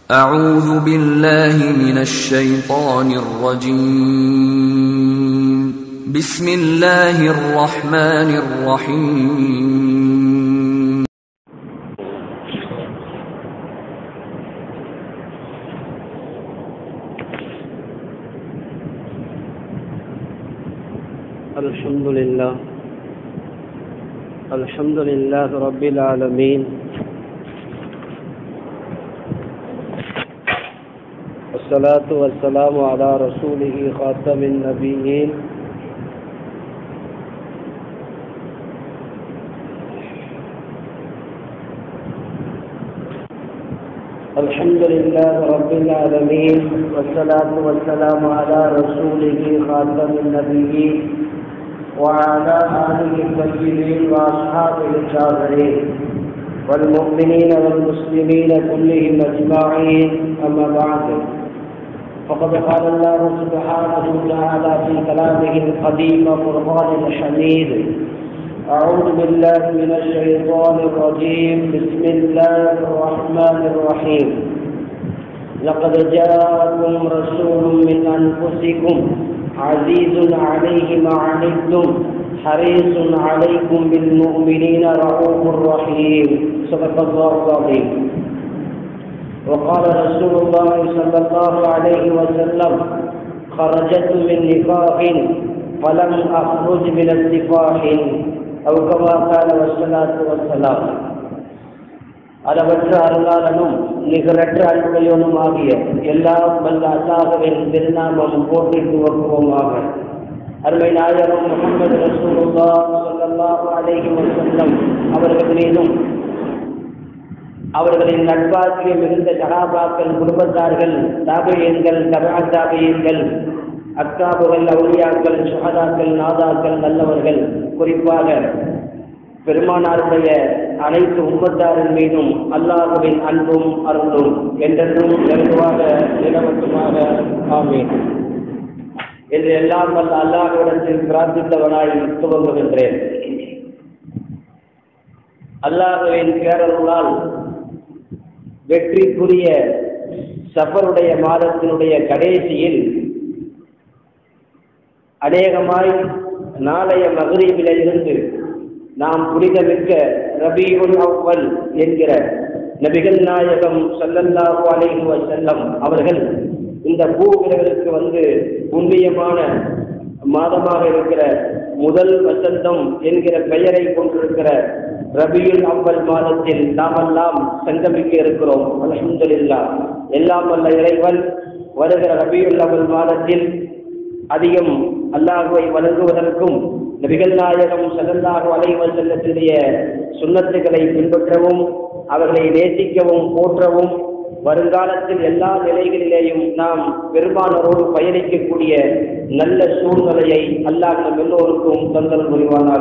أعوذ بالله من الشيطان الرجيم بسم الله الرحمن الرحيم الحمد لله الحمد لله رب العالمين والصلاة والسلام على رسوله خاتم النبيين الحمد لله رب العالمين والصلاة والسلام على رسوله خاتم النبيين وعلى آله الطيبين وأصحابه الشاكرين والمؤمنين والمسلمين كلهم أجمعين أما بعد فقد قال الله سبحانه وتعالى في كلامه القديم فرقان الحميد أعوذ بالله من الشيطان الرجيم بسم الله الرحمن الرحيم لقد جاءكم رسول من أنفسكم عزيز عليه ما عنتم حريص عليكم بالمؤمنين رؤوف رحيم صدق الله العظيم وقال رسول الله صلى الله عليه وسلم خرجت من نفاق فلم أخرج من النفاق أو كما قال والصلاة والسلام அளவற்ற அருளாளனும் நிகரற்ற அன்புடையவனும் ஆகிய எல்லாம் வல்ல அல்லாஹுவின் திருநாமம் போற்றி துவக்குவோமாக அருமை நாயகம் முகமது ரசூலுல்லா ஸல்லல்லாஹு அலைஹி வஸல்லம் அவர்கள் மீதும் அவர்களின் நட்பாக்கிய மிகுந்த சகாபாக்கள் குடும்பத்தார்கள் தாபியன்கள் தபா தாபியன்கள் அக்காபுகள் அவுளியாக்கள் சுகதாக்கள் நாதாக்கள் நல்லவர்கள் குறிப்பாக பெருமானாருடைய அனைத்து உம்மத்தாரின் மீதும் அல்லாஹுவின் அன்பும் அருளும் என்றென்றும் நெருங்குவாக நிலவட்டுமாக ஆமீன் என்று எல்லாம் வல்ல அல்லாஹுவிடத்தில் பிரார்த்தித்தவனாய் துவங்குகின்றேன் அல்லாஹுவின் பேரருளால் வெற்றிக்குரிய சஃபருடைய மாதத்தினுடைய கடைசியில் அநேகமாய் நாளைய மகரீபில இருந்து நாம் புனிதமிக்க ரபியுல் அவ்வல் என்கிற நபிகள் நாயகம் சல்லல்லாஹு அலைஹி வஸல்லம் அவர்கள் இந்த பூவிலகிற்கு வந்து புண்ணியமான மாதமாக இருக்கிற முதல் வசந்தம் என்கிற பெயரை கொண்டிருக்கிற ரபியுல் அவ்வல் மாதத்தில் நாமெல்லாம் சங்கமிக்க இருக்கிறோம் அலமதுல்லா எல்லாம் வல்ல இறைவன் வருகிற ரபியுல் அவ்வல் மாதத்தில் அதிகம் அல்லாஹுவை வணங்குவதற்கும் நபிகள் நாயகம் சல்லல்லாஹு அலைவல் செல்லத்தினுடைய சுண்ணத்துக்களை பின்பற்றவும் அவர்களை நேசிக்கவும் போற்றவும் வருங்காலத்தில் எல்லா நிலைகளிலேயும் நாம் பெருமானரோடு பயணிக்கக்கூடிய நல்ல சூழ்நிலையை அல்லாஹ் நம் எல்லோருக்கும் தந்தல் புரிவானாக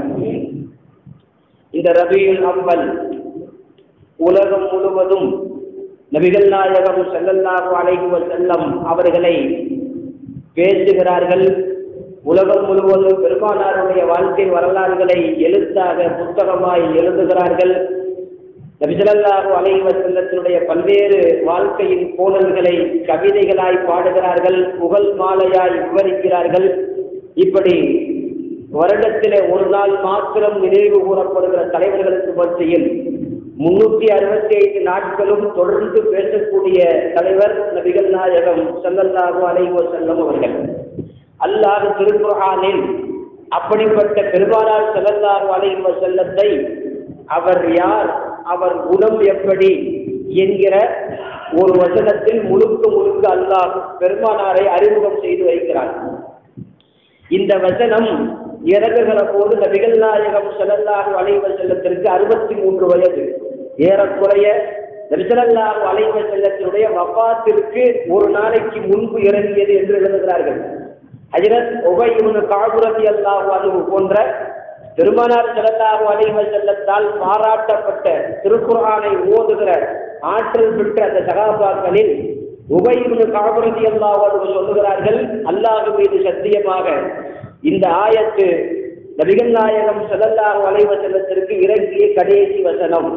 இந்த ரபியுல் அவ்வல் உலகம் முழுவதும் நபிகள் நாயகம் செல்லல்லாஹு அலைஹி செல்லம் அவர்களை பேசுகிறார்கள் உலகம் முழுவதும் பெருமானாருடைய வாழ்க்கை வரலாறுகளை எழுத்தாக புத்தகமாய் எழுதுகிறார்கள் நபிசல்லாஹு அலைவ செல்லத்தினுடைய பல்வேறு வாழ்க்கையின் போனல்களை கவிதைகளாய் பாடுகிறார்கள் புகழ் மாலையாய் விவரிக்கிறார்கள் இப்படி வருடத்திலே ஒரு நாள் மாத்திரம் நினைவு கூறப்படுகிற தலைவர்களுக்கு மத்தியில் முன்னூத்தி அறுபத்தி ஐந்து நாட்களும் தொடர்ந்து பேசக்கூடிய தலைவர் நபிகள் நாயகம் சல்லல்லாஹு அலைவ செல்லம் அவர்கள் அல்லாஹ் திருக்குறானில் அப்படிப்பட்ட பெருமானார் செல்லல்லாஹு அலைவ செல்லத்தை அவர் யார் அவர் குணம் எப்படி என்கிற ஒரு வசனத்தில் முழுக்க முழுக்க அல்லாஹ் பெருமானாரை அறிமுகம் செய்து வைக்கிறார் இந்த வசனம் இறங்குகிற போது நபிகள் நாயகம் செல்லல்லாஹு அலைவ செல்லத்திற்கு அறுபத்தி மூன்று வயது ஏறக்குறைய நபிசல்லாஹு அலைவ செல்லத்தினுடைய வபாத்திற்கு ஒரு நாளைக்கு முன்பு இறங்கியது என்று எழுதுகிறார்கள் ஹஜரத் உபயுனு காபுரதி அல்லாஹு அனுகு போன்ற திருமணார் செல்லல்லாஹு அலைவ செல்லத்தால் பாராட்டப்பட்ட திருக்குறானை ஓதுகிற ஆற்றல் பெற்ற அந்த சகாபாக்களில் உபயுனு காபுரதி அல்லாஹு அனுகு சொல்லுகிறார்கள் அல்லாஹு மீது சத்தியமாக இந்த ஆயத்து நபிகள் நாயகம் செல்லல்லாஹு அலைவ செல்லத்திற்கு இறங்கிய கடைசி வசனம்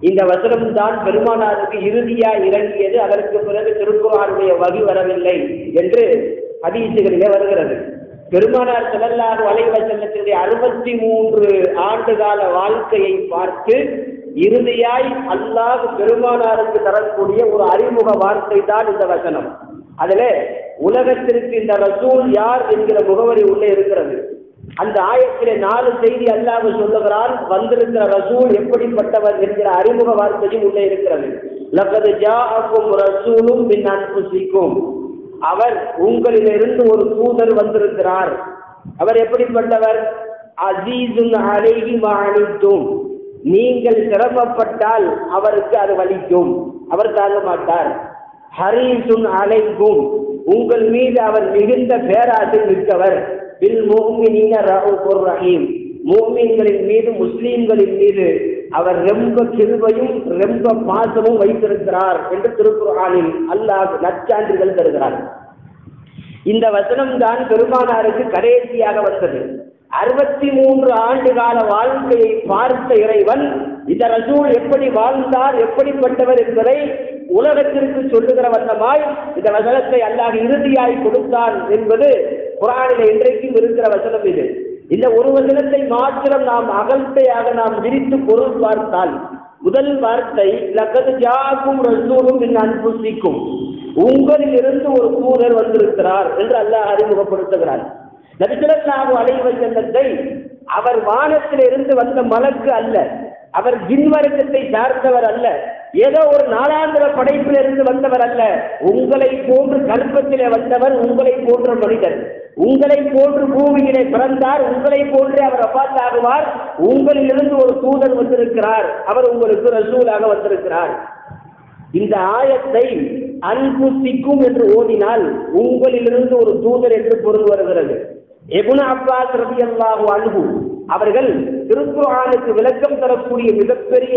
இந்த வசனம் தான் பெருமானாருக்கு இறுதியா இறங்கியது அதற்கு பிறகு திருக்குறானுடைய வகி வரவில்லை என்று ஹதீசுகளிலே வருகிறது பெருமானார் செல்லல்லாறு அலைவ செல்லத்தினுடைய அறுபத்தி மூன்று ஆண்டு கால வாழ்க்கையை பார்த்து இறுதியாய் அல்லாஹ் பெருமானாருக்கு தரக்கூடிய ஒரு அறிமுக வார்த்தை தான் இந்த வசனம் அதிலே உலகத்திற்கு இந்த ரசூல் யார் என்கிற முகவரி உள்ளே இருக்கிறது அந்த ஆயத்திலே நாலு செய்தி அல்லாஹ் சொல்லுகிறான் வந்திருக்கிற ரசூல் எப்படிப்பட்டவர் என்கிற அறிமுக வார்த்தையும் உள்ளே இருக்கிறது லக்கது ஜாஅக்கும் ரசூலும் மின் அன்புசிக்கும் அவர் உங்களிலிருந்து ஒரு தூதர் வந்திருக்கிறார் அவர் எப்படிப்பட்டவர் அசீசுன் அலைஹி மாணித்தும் நீங்கள் சிரமப்பட்டால் அவருக்கு அது வலிக்கும் அவர் தாங்க மாட்டார் ஹரீசுன் அலைக்கும் உங்கள் மீது அவர் மிகுந்த பேராசை மிக்கவர் பில் மோமினின ரவுபுர் ரஹீம் மோமீன்களின் மீது முஸ்லீம்களின் மீது அவர் ரொம்ப கிருபையும் ரொம்ப பாசமும் வைத்திருக்கிறார் என்று திருக்குறானில் அல்லாஹ் நற்சான்றுகள் தருகிறார் இந்த வசனம் தான் பெருமானாருக்கு கடைசியாக வந்தது அறுபத்தி மூன்று ஆண்டு கால வாழ்க்கையை பார்த்த இறைவன் இந்த ரசூல் எப்படி வாழ்ந்தார் எப்படிப்பட்டவர் என்பதை உலகத்திற்கு சொல்லுகிற வண்ணமாய் இந்த வசனத்தை அல்லாஹ் இறுதியாய் கொடுத்தான் என்பது குரானில இன்றைக்கும் இருக்கிற வசனம் இது இந்த ஒரு வசனத்தை மாத்திரம் நாம் அகல்த்தையாக நாம் விரித்து பொருள் பார்த்தால் முதல் வார்த்தை லக்கது ஜாக்கும் ரசூலும் என் அன்புசிக்கும் உங்களில் இருந்து ஒரு தூதர் வந்திருக்கிறார் என்று அல்லாஹ் அறிமுகப்படுத்துகிறார் நபிசுல்லாஹு அலைவ செல்லத்தை அவர் வானத்திலிருந்து வந்த மலக்கு அல்ல அவர் ஜின் வர்க்கத்தை சார்ந்தவர் அல்ல ஏதோ ஒரு நாளாந்திர படைப்பிலிருந்து வந்தவர் அல்ல உங்களை போன்று கல்பத்திலே வந்தவர் உங்களை போன்ற மனிதர் உங்களை போன்று பூமியிலே பிறந்தார் உங்களை போன்றே அவர் அப்பாத்தாகுவார் உங்களிலிருந்து ஒரு தூதர் வந்திருக்கிறார் அவர் உங்களுக்கு ரசூலாக வந்திருக்கிறார் இந்த ஆயத்தை அன்புசிக்கும் என்று ஓதினால் உங்களிலிருந்து ஒரு தூதர் என்று பொருள் வருகிறது எபுன அப்பாஸ் ரபி அல்லாஹு அன்பு அவர்கள் திருக்குறானுக்கு விளக்கம் தரக்கூடிய மிகப்பெரிய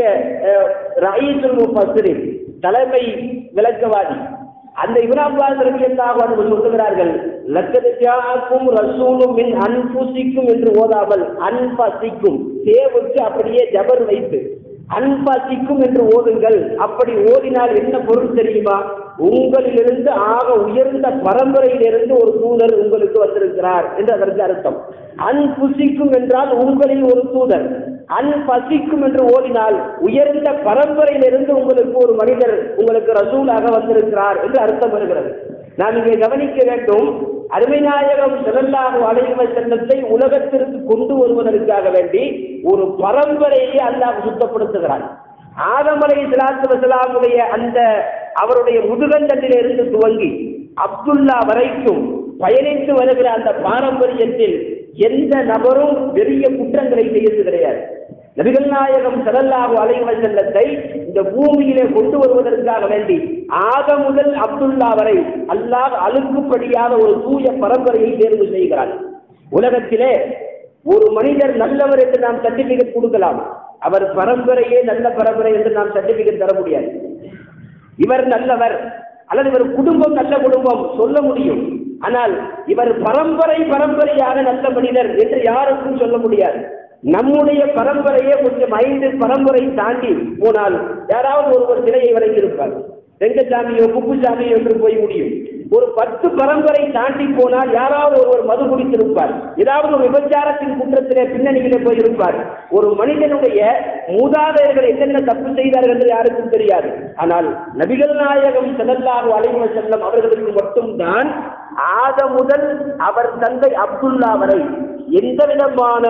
ரயீசுல் முஃபஸ்ஸிரின் தலைமை விளக்கவாதி அந்த இப்னு அப்பாஸ் ரலியல்லாஹு அன்ஹு சொல்லுகிறார்கள் லக்கத் ஜாஅக்கும் ரசூலும் மின் அன்புசிக்கும் என்று ஓதாமல் அன்பசிக்கும் தேவுக்கு அப்படியே ஜபர் வைத்து அன்பசிக்கும் என்று ஓதுங்கள் அப்படி ஓதினால் என்ன பொருள் தெரியுமா உங்களிலிருந்து ஆக உயர்ந்த பரம்பரையிலிருந்து ஒரு தூதர் உங்களுக்கு வந்திருக்கிறார் என்று அதற்கு அர்த்தம் அன்புசிக்கும் என்றால் உங்களில் ஒரு தூதர் அன்பசிக்கும் என்று ஓதினால் உயர்ந்த பரம்பரையிலிருந்து உங்களுக்கு ஒரு மனிதர் உங்களுக்கு ரசூலாக வந்திருக்கிறார் என்று அர்த்தம் வருகிறது நாம் இங்கே கவனிக்க வேண்டும் அருமைநாயகம் செல்லல்லாக அலைவ செல்லத்தை உலகத்திற்கு கொண்டு வருவதற்காக வேண்டி ஒரு பரம்பரையை அல்லாஹ் சுத்தப்படுத்துகிறார் ஆதமலை சிலாத்து வசலாமுடைய அந்த அவருடைய முதுகண்டத்திலிருந்து துவங்கி அப்துல்லா வரைக்கும் பயணித்து வருகிற அந்த பாரம்பரியத்தில் எந்த நபரும் பெரிய குற்றங்களை செய்தது கிடையாது நபிகள் நாயகம் சரல்லாஹு அலைவ செல்லத்தை இந்த பூமியிலே கொண்டு வருவதற்காக வேண்டி ஆக முதல் அப்துல்லா வரை அல்லாஹ் அழுக்குப்படியாக ஒரு தூய பரம்பரையை தேர்வு செய்கிறார் உலகத்திலே ஒரு மனிதர் நல்லவர் என்று நாம் சர்டிபிகேட் கொடுக்கலாம் அவர் பரம்பரையே நல்ல பரம்பரை என்று நாம் சர்டிபிகேட் தர முடியாது இவர் நல்லவர் அல்லது இவர் குடும்பம் நல்ல குடும்பம் சொல்ல முடியும் ஆனால் இவர் பரம்பரை பரம்பரையாக நல்ல மனிதர் என்று யாருக்கும் சொல்ல முடியாது நம்முடைய பரம்பரையே கொஞ்சம் ஐந்து பரம்பரை தாண்டி போனால் யாராவது ஒருவர் சிலையை வரைந்திருப்பார் ரெங்கசாமியோ குப்புசாமியோ என்று போய் முடியும் ஒரு பத்து பரம்பரை தாண்டி போனால் யாராவது ஒருவர் மது குடித்திருப்பார் ஏதாவது ஒரு விபச்சாரத்தின் குற்றத்திலே பின்னணியிலே போயிருப்பார் ஒரு மனிதனுடைய மூதாதையர்கள் என்னென்ன தப்பு செய்தார்கள் என்று யாருக்கும் தெரியாது ஆனால் நபிகள் நாயகம் செல்லல்லாஹு அலைவ செல்லம் அவர்களுக்கு மட்டும்தான் ஆத முதல் அவர் தந்தை அப்துல்லா வரை எந்த விதமான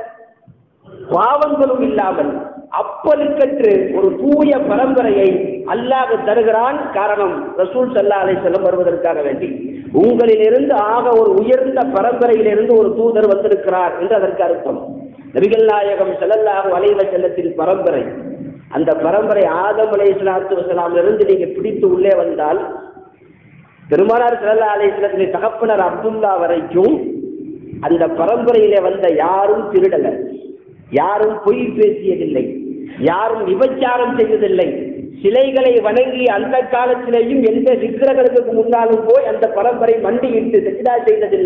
பாவங்களும் இல்லாமல் அப்பலுக்கற்று ஒரு தூய பரம்பரையை அல்லாஹ் தருகிறான் காரணம் ரசூல் சல்லா அலை செல்லம் வருவதற்காக வேண்டி உங்களிலிருந்து ஆக ஒரு உயர்ந்த பரம்பரையிலிருந்து ஒரு தூதர் வந்திருக்கிறார் என்று அதற்கு அர்த்தம் நபிகள் நாயகம் செல்லல்லாஹு அலைவ செல்லத்தின் பரம்பரை அந்த பரம்பரை ஆதம் அலை இஸ்லாத்து வசலாமிலிருந்து நீங்க பிடித்து உள்ளே வந்தால் பெருமானார் செல்லல்லா அலை இஸ்லத்தின் தகப்பனர் அப்துல்லா வரைக்கும் அந்த பரம்பரையிலே வந்த யாரும் திருடல யாரும் பொய் பேசியதில்லை யாரும் விபச்சாரம் செய்ததில்லை சிலைகளை வணங்கி அந்த காலத்திலேயும் எந்த விக்கிரகங்களுக்கு முன்னாலும் போய் அந்த பரம்பரை மண்டியிட்டு செஜிதா செய்ததில்லை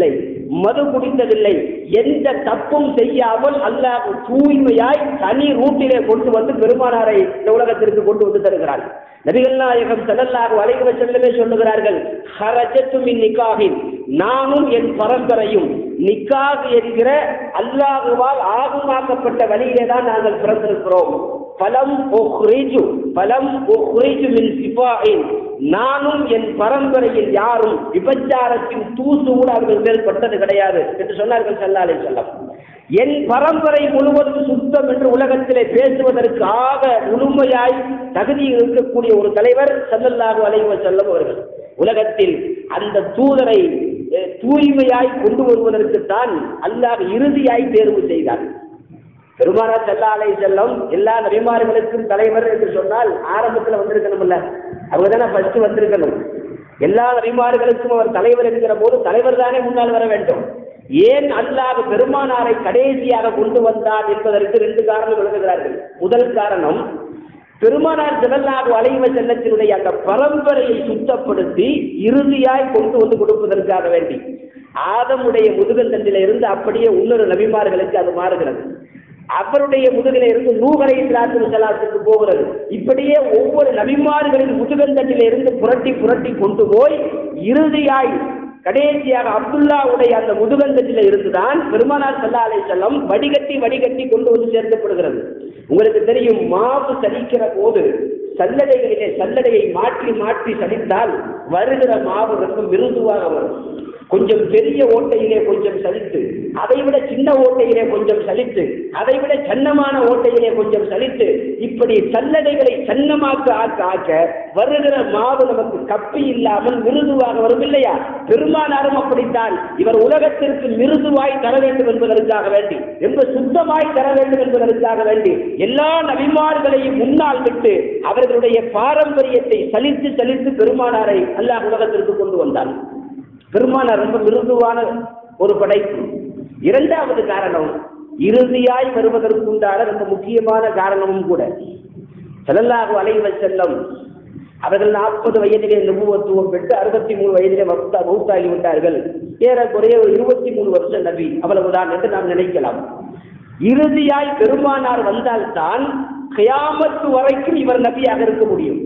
மது குடித்ததில்லை எந்த தப்பும் செய்யாமல் அல்லாஹ் தூய்மையாய் தனி ரூட்டிலே கொண்டு வந்து பெருமானாரை இந்த உலகத்திற்கு கொண்டு வந்து தருகிறார் நபிகள் நாயகம் ஸல்லல்லாஹு அலைஹி வஸல்லமே சொல்லுகிறார்கள் ஹரஜத்து மின் நிக்காஹின் நானும் என் பரம்பரையும் நிக்காஹ் என்கிற அல்லாஹுவால் ஆகுமாக்கப்பட்ட வழியிலே தான் நாங்கள் பிறந்திருக்கிறோம் பலம் உஹ்ரிஜு பலம் உஹ்ரிஜு மின் சிஃபாயின் நானும் என் பரம்பரையில் யாரும் விபச்சாரத்தின் தூசு கூட அவர்கள் மேல் பட்டது கிடையாது என்று சொன்னார்கள் ஸல்லல்லாஹு அலைஹி வஸல்லம் என் பரம்பரை முழுவதும் சுத்தம் என்று உலகத்திலே பேசுவதற்கு ஆக முழுமையாய் தகுதி இருக்கக்கூடிய ஒரு தலைவர் ஸல்லல்லாஹு அலைஹி வஸல்லம் அவர்கள் உலகத்தில் அந்த தூதரை அஹ், தூய்மையாய் கொண்டு வருவதற்குத்தான் அல்லாஹ் இறுதியாய் தேர்வு செய்தார் பெருமானார் செல்லா அலை செல்லம் எல்லா நபிமார்களுக்கும் தலைவர் என்று சொன்னால் ஆரம்பத்தில் வந்திருக்கணும்ல அவங்க தானே ஃபர்ஸ்ட் வந்திருக்கணும் எல்லா நபிமார்களுக்கும் அவர் தலைவர் என்கிற போது தலைவர் தானே முன்னால் வர வேண்டும் ஏன் அல்லாஹ் பெருமானாரை கடைசியாக கொண்டு வந்தார் என்பதற்கு ரெண்டு காரணம் எழுதுகிறார்கள் முதல் காரணம் பெருமானார் ஜெகநாடு அலைவ செல்லத்தினுடைய அந்த பரம்பரையை சுத்தப்படுத்தி இறுதியாய் கொண்டு வந்து கொடுப்பதற்காக வேண்டி ஆதமுடைய முதுகந்தண்டில இருந்து அப்படியே இன்னொரு நபிமார்களுக்கு அது மாறுகிறது அவருடைய முதுகில இருந்து நூகரை இஸ்லாத்து சலாத்துக்கு போகிறது இப்படியே ஒவ்வொரு நபிமார்களின் முதுகந்தண்டில இருந்து புரட்டி புரட்டி கொண்டு போய் இறுதியாய் கடைசியாக அப்துல்லாவுடைய அந்த முதுகந்தத்தில இருந்துதான் பெருமானார் சல்லா அலை செல்லம் வடிகட்டி வடிகட்டி கொண்டு வந்து சேர்க்கப்படுகிறது உங்களுக்கு தெரியும் மாவு சலிக்கிற போது சல்லடைகளிலே சல்லடையை மாற்றி மாற்றி சலித்தால் வருகிற மாவு ரொம்ப மிருதுவாக வரும் கொஞ்சம் பெரிய ஓட்டையிலே கொஞ்சம் சலித்து அதை விட சின்ன ஓட்டையிலே கொஞ்சம் சலித்து அதை விட சன்னமான ஓட்டையிலே கொஞ்சம் சலித்து இப்படி சல்லடைகளை சன்னமாக்க ஆக்க ஆக்க வருகிற மாவு நமக்கு கப்பி இல்லாமல் மிருதுவாக வரும் இல்லையா பெருமானாரும் அப்படித்தான் இவர் உலகத்திற்கு மிருதுவாய் தர வேண்டும் என்பதற்காக வேண்டி ரொம்ப சுத்தமாய் தர வேண்டும் என்பதற்காக வேண்டி எல்லா நபிமார்களையும் முன்னால் விட்டு அவர்களுடைய பாரம்பரியத்தை சலித்து சலித்து பெருமானாரை அல்லாஹ் உலகத்திற்கு கொண்டு வந்தார் பெருமானார் ரொம்ப மிருதுவான ஒரு படைப்பு இரண்டாவது காரணம் இறுதியாய் வருவதற்குண்டான ரொம்ப முக்கியமான காரணமும் கூட செல்லல்லாஹு அலைவ செல்லம் அவர்கள் நாற்பது வயதிலே நபுவத்துவம் பெற்று அறுபத்தி மூணு வயதிலே மௌத்தா மௌத்தாகி விட்டார்கள் ஏறக்குறைய ஒரு இருபத்தி மூணு வருஷம் நபி அவ்வளவுதான் என்று நாம் நினைக்கலாம் இறுதியாய் பெருமானார் வந்தால்தான் கியாமத்து வரைக்கும் இவர் நபியாக இருக்க முடியும்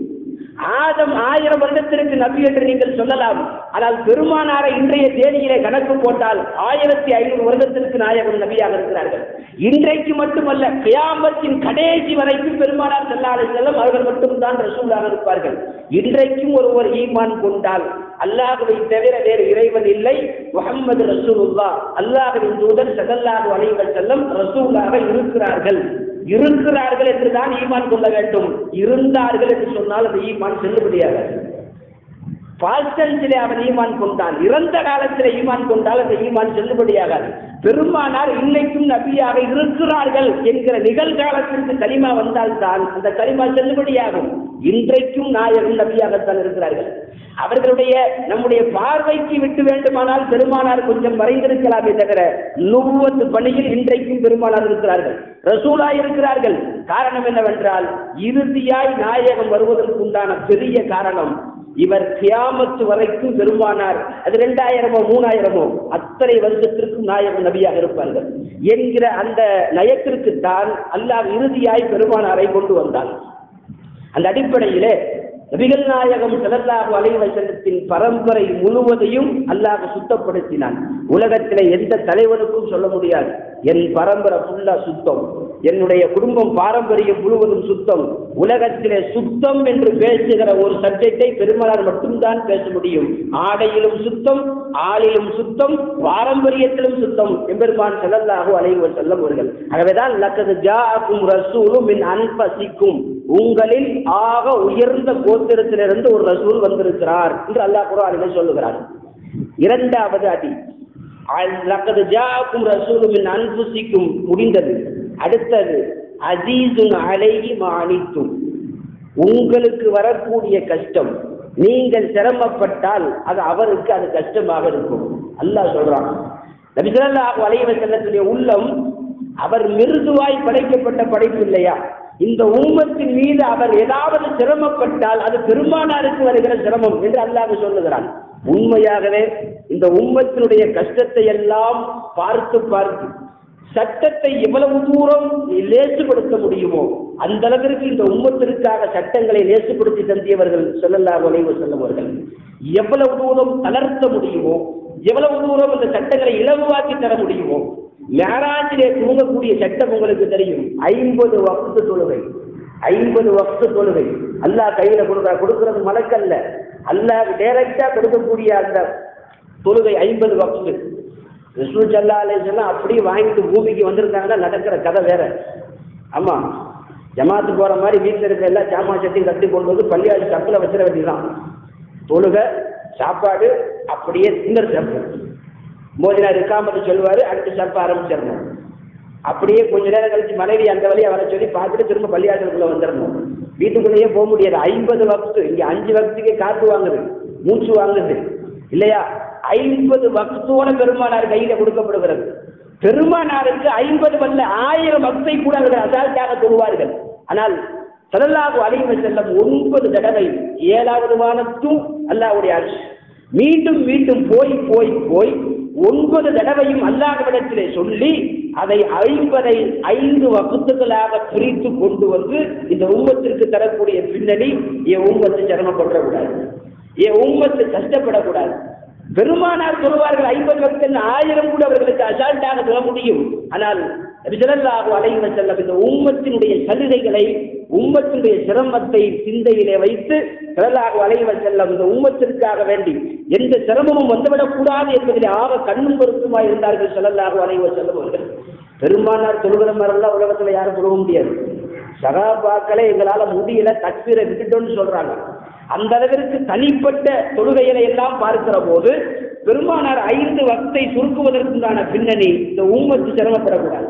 ஆதம் ஆயிரம் வருடத்திற்கு நபி என்று நீங்கள் சொல்லலாம் ஆனால் பெருமானாரை இன்றைய தேதியிலே கணக்கு போட்டால் ஆயிரத்தி ஐநூறு வருடத்திற்கு நாயகம் நபியாக இருக்கிறார்கள் இன்றைக்கு மட்டுமல்ல கியாமத்தின் கடைசி வரைக்கும் பெருமானார் செல்லாலை செல்லம் அவர்கள் மட்டும்தான் ரசூலாக இருப்பார்கள் இன்றைக்கும் ஒருவர் ஈமான் கொண்டால் அல்லாஹுவை தவிர வேறு இறைவன் இல்லை முகமது ரசூலுல்லா அல்லாஹுவின் தூதர் சதல்லாஹு அலைவர் செல்லம் ரசூலாக இருக்கிறார்கள் இருக்கிறார்கள் என்று தான் ஈமான் கொள்ள வேண்டும் இருந்தார்கள் என்று சொன்னால் அந்த ஈமான் செல்லுபடியாகாது பாஸ்டன்ஸிலே அவன் ஈமான் கொண்டான் இறந்த காலத்தில் ஈமான் கொண்டால் அந்த ஈமான் செல்லுபடியாகாது பெருமானார் இன்னைக்கும் நபியாக இருக்கிறார்கள் என்கிற நிகழ்காலத்திற்கு கலிமா வந்தால்தான் அந்த கலிமா செல்லுபடியாகும் இன்றைக்கும் நாயகம் நபியாகத்தான் இருக்கிறார்கள் அவர்களுடைய நம்முடைய பார்வைக்கு விட்டு வேண்டுமானால் பெருமானார் கொஞ்சம் மறைந்திருக்கலாமே தவிர நுவத்து பணியில் இன்றைக்கும் பெருமானார் இருக்கிறார்கள் ரசூலா இருக்கிறார்கள் காரணம் என்னவென்றால் இறுதியாய் நாயகம் வருவதற்குண்டான பெரிய காரணம் இவர் கியாமத்து வரைக்கும் பெருமானார் அது ரெண்டாயிரமோ மூணாயிரமோ அத்தனை வருஷத்திற்கும் நாயகம் நபியாக இருப்பார்கள் என்கிற அந்த நயத்திற்கு தான் அல்லாஹ் இறுதியாய் பெருமானாரை கொண்டு வந்தான் அந்த அடிப்படையிலே நபிகள் நாயகம் ஸல்லல்லாஹு அலைஹி வஸல்லத்தின் பரம்பரை முழுவதையும் அல்லாஹ் சுத்தப்படுத்தினான் உலகத்திலே எந்த தலைவனுக்கும் சொல்ல முடியாது என் பரம்பரை ஃபுல்லா சுத்தம் என்னுடைய குடும்பம் பாரம்பரியம் முழுவதும் சுத்தம் உலகத்திலே சுத்தம் என்று பேசுகிற ஒரு சப்ஜெக்டை பெருமளார் மட்டும்தான் பேச முடியும் ஆடையிலும் சுத்தம் ஆளிலும் சுத்தம் பாரம்பரியத்திலும் சுத்தம் எம்பெருமான் ஸல்லல்லாஹு அலைஹி வஸல்லம் அவர்கள் ஆகவேதான் லக்கது ஜாஅக்கும் ரசூலும் மின் அன்பசிக்கும் உங்களில் ஆக உயர்ந்த கோத்திரத்திலிருந்து ஒரு ரசூல் வந்திருக்கிறார் என்று அல்லாஹ் குர்ஆனிலே சொல்லுகிறார் இரண்டாவது அடி லக்கது ஜாஅக்கும் ரசூலும் மின் அன்புசிக்கும் முடிந்தது அடுத்தது அசீசுன் அலைஹி மானித்தும் உங்களுக்கு வரக்கூடிய கஷ்டம் நீங்கள் சிரமப்பட்டால் அது அவருக்கு அது கஷ்டமாக இருக்கும் அல்லாஹ் சொல்றான் நபிசல்லாஹு அலைஹி வஸல்லத்துடைய உள்ளம் அவர் மிருதுவாய் படைக்கப்பட்ட படைப்பு இல்லையா இந்த உம்மத்தின் மீது அவர் ஏதாவது சிரமப்பட்டால் அது பெருமானாருக்கு வருகிற சிரமம் என்று அல்லாஹ் சொல்லுகிறான் உண்மையாகவே இந்த உம்மத்தினுடைய கஷ்டத்தை எல்லாம் பார்த்து பார்த்து சட்டத்தை எவ்வளவு தூரம் லேசுபடுத்த முடியுமோ அந்த அளவிற்கு இந்த உம்மத்திற்காக சட்டங்களை லேசுபடுத்தி தந்தியவர்கள் சொல்லல்லா உழைவு செல்லவர்கள் எவ்வளவு தூரம் தளர்த்த முடியுமோ எவ்வளவு தூரம் இந்த சட்டங்களை இலகுவாக்கி தர முடியுமோ மேராஜிலே தூங்கக்கூடிய சட்டம் உங்களுக்கு தெரியும் ஐம்பது வக்து தொழுகை ஐம்பது வக்து தொழுகை அல்லாஹ் கையில கொடுக்குற கொடுக்கிறது மலக்கல்ல அல்லாஹ் டைரக்டா கொடுக்கக்கூடிய அந்த தொழுகை ஐம்பது வக்து ரசூல் சல்லா அலிஸ்லாம் அப்படியே வாங்கிட்டு பூமிக்கு வந்திருக்காங்க நடக்கிற கதை வேற ஆமா ஜமாத்து போற மாதிரி வீட்டில் இருக்கிற எல்லா சாமான் சட்டையும் கட்டி கொண்டு வந்து பள்ளியாசி கப்பில் வச்சிட வேண்டியதுதான் தொழுகை சாப்பாடு அப்படியே திங்கர் சாப்பு மோதினார் இருக்காமட்டு சொல்லுவார் அடுத்து சாப்பிட ஆரம்பிச்சிடணும் அப்படியே கொஞ்ச நேரம் கழிச்சு மனைவி அந்த வழியை வர சொல்லி பார்த்துட்டு திரும்ப பள்ளியாசலுக்குள்ள வந்துடணும் வீட்டுக்குள்ளேயே போக முடியாது ஐம்பது வக்து இங்க அஞ்சு வக்துக்கே காத்து வாங்குது மூச்சு வாங்குது இல்லையா ஐம்பது வக்தோட பெருமானார் கையில கொடுக்கப்படுகிறது பெருமானாருக்கு ஐம்பது வல்ல ஆயிரம் வக்தை கூட அவர்கள் அசால்ட்டாக தொழுவார்கள் ஆனால் சல்லல்லாஹு அலைஹி வஸல்லம் ஒன்பது தடவை ஏழாவது வானத்தும் அல்லாஹ்வுடைய அரிசி மீண்டும் மீண்டும் போய் போய் போய் ஒன்பது தடவையும் அல்லாஹ்விடத்திலே சொல்லி அதை ஐம்பதை ஐந்து வகுத்துகளாக பிரித்து கொண்டு வந்து இந்த உம்மத்திற்கு தரக்கூடிய பின்னணி என் உம்மத்து சிரமப்படக்கூடாது என் உம்மத்து கஷ்டப்படக்கூடாது பெருமானார் சொல்வார்கள் ஐம்பது வக்தன் ஆயிரம் கூட அவர்களுக்கு அசால்ட்டாக சொல்ல முடியும் ஆனால் ரிசலல்லாஹு அலைஹி வஸல்லம் இந்த உம்மத்தினுடைய சலுகைகளை உம்மத்தினுடைய சிரமத்தை சிந்தையிலே வைத்து ரிசலல்லாஹு அலைஹி வஸல்லம் இந்த உம்மத்திற்காக வேண்டி எந்த சிரமமும் வந்துவிடக் கூடாது என்பதிலே ஆக கண்ணும் பொருத்துமாய் இருந்தார்கள் ஸல்லல்லாஹு அலைஹி வஸல்லம் அவர்கள் பெருமானார் தொழுகிற மாதிரிலாம் உலகத்துல யாரும் தொழுக முடியாது சகாபாக்களே எங்களால முடியல தக்பீரை விட்டுட்டோம்னு சொல்றாங்க அந்த அளவிற்கு தனிப்பட்ட தொழுகைகளை எல்லாம் பார்க்கிற போது பெருமானார் ஐந்து வக்தை சுருக்குவதற்குண்டான பின்னணி இந்த உம்மத்து சிரமப்படக்கூடாது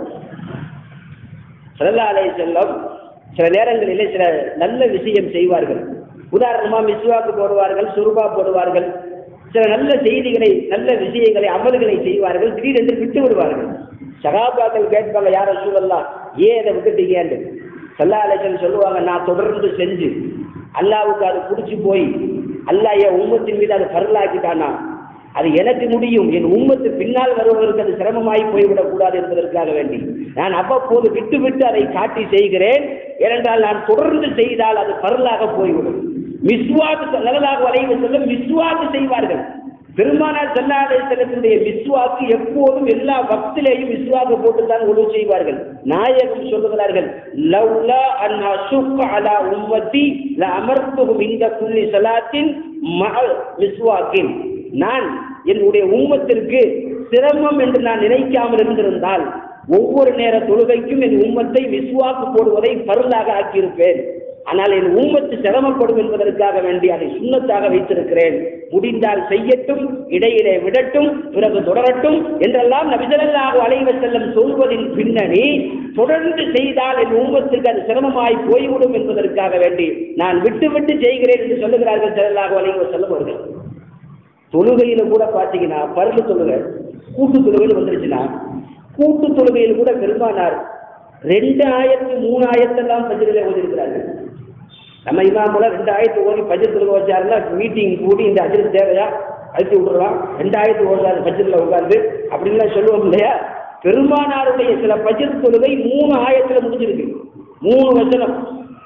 சல்லா அலை செல்லம் சில நேரங்களிலே சில நல்ல விஷயம் செய்வார்கள் உதாரணமா மிஸ்வாக்கு போடுவார்கள் சுருபா போடுவார்கள் சில நல்ல செய்திகளை நல்ல விஷயங்களை அமல்களை செய்வார்கள் திடீரென்று விட்டு விடுவார்கள் சகாபாக்கள் கேட்பாங்க யார சூழல்லாம் ஏன் இதை விட்டுட்டீங்கன்னு சல்லா அலைச்சல் சொல்லுவாங்க நான் தொடர்ந்து செஞ்சு அல்லாவுக்கு அது பிடிச்சி போய் அல்லாஹ் என் உம்மத்தின் மீது அது பரலாக்கிட்டானா அது எனக்கு முடியும் என் உம்மத்து பின்னால் வருவதற்கு அது சிரமமாய் போய்விடக் கூடாது என்பதற்காக வேண்டி நான் அவ்வப்போது விட்டு விட்டு அதை காட்டி செய்கிறேன் ஏனென்றால் நான் தொடர்ந்து செய்தால் அது பரலாக போய்விடும் மிஸ்வாக்கு நல்லதாக வரைவு செல்ல மிஸ்வாக்கு செய்வார்கள் பெருமானார் செல்லாத செல்லத்தினுடைய விஸ்வாக்கு எப்போதும் எல்லா பக்திலேயும் விஸ்வாக்கு போட்டுத்தான் உதவு செய்வார்கள் நாயகம் சொல்லுகிறார்கள் லவ்லா அன் அசுக் அலா உம்மத்தி ல அமர்த்துகும் இந்த குல்லி சலாத்தின் மிஸ்வாக்கின் நான் என்னுடைய உம்மத்திற்கு சிரமம் என்று நான் நினைக்காமல் இருந்திருந்தால் ஒவ்வொரு நேர தொழுகைக்கும் என் உம்மத்தை விஸ்வாக்கு போடுவதை பருளாக ஆக்கியிருப்பேன் ஆனால் என் உம்மத்து சிரமப்படும் என்பதற்காக வேண்டி அதை சுண்ணத்தாக வைத்திருக்கிறேன் முடிந்தால் செய்யட்டும் இடையிலே விடட்டும் பிறகு தொடரட்டும் என்றெல்லாம் நபிசல்லாக அலைவ செல்லம் சொல்வதின் பின்னணி தொடர்ந்து செய்தால் என் உம்மத்துக்கு அது சிரமமாய் போய்விடும் என்பதற்காக வேண்டி நான் விட்டு விட்டு செய்கிறேன் என்று சொல்லுகிறார்கள் செல்லாக அலைவ செல்லம் அவர்கள் தொழுகையில கூட பார்த்தீங்கன்னா பருளு தொழுகை கூட்டு தொழுகையில் வந்துருச்சுன்னா கூட்டு தொழுகையில் கூட பெருமானார் ரெண்டு ஆயிரத்து மூணு ஆயிரத்தெல்லாம் பஜ்ரில் ஓதிருக்கிறார்கள் நம்ம இமாமுல ரெண்டு ஆயிரத்து ஓதி பஜ்ர் தொழுகை வச்சாருன்னா மீட்டிங் கூடி இந்த அஜர் தேவையா அழுத்தி விட்டுறலாம் ரெண்டாயிரத்து ஓடுறாரு பஜ்ரில் உட்கார்ந்து அப்படின்லாம் சொல்லுவோம் இல்லையா பெருமானாருடைய சில பஜ்ர் தொழுகை மூணு ஆயிரத்துல முடிஞ்சிருக்கு மூணு வசனம்